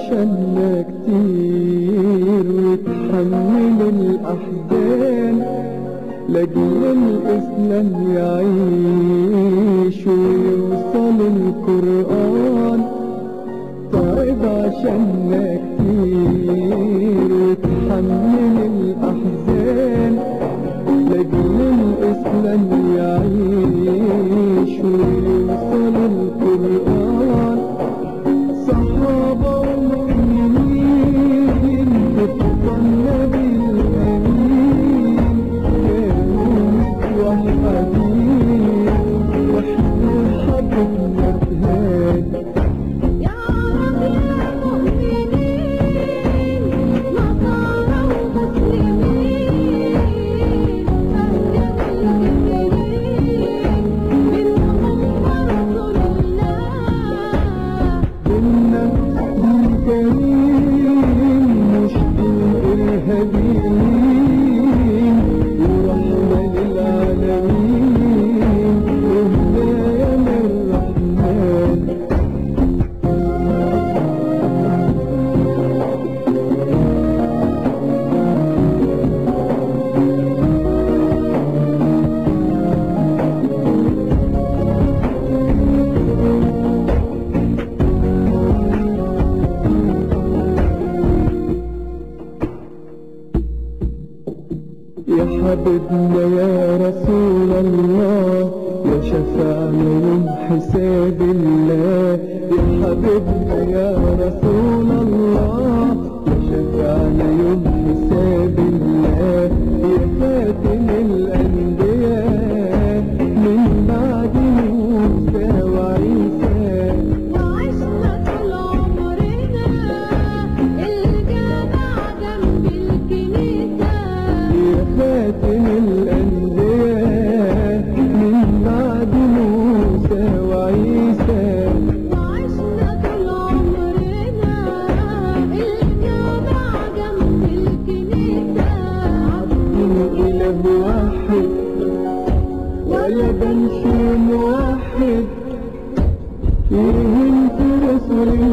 عشاننا كتير وتحمل الأحزان لأجل الإسلام يعيش ويوصل القرآن تعب عشاننا كتير وتحمل الأحزان لأجل الإسلام يعيش ويوصل القرآن صحابة ومؤمنين بتوع النبي الأمين كانوا متوحدين واحنا حبيبنا تهاني يا رب يا مؤمنين نصارى ومسلمين أسلم المسلمين منهم رسول الله بالنفس الكريم مش الإرهابيين ورحمة للعالمين وهدايا من الرحمن يا حبيبنا يا رسول الله يا شفعنا يوم حساب الله يا حبيبنا يا رسول الله يا شفعنا يوم حساب الله يا خاتم الأنبياء من بعد موسى وعيسى وعشنا طول عمرنا الجامع جنب الكنيسة يا خاتم الأنبياء من بعد موسى وعيسى وعشنا طول عمرنا الجامع جنب الكنيسة إله واحد ولا بنشي واحد يهين في رسول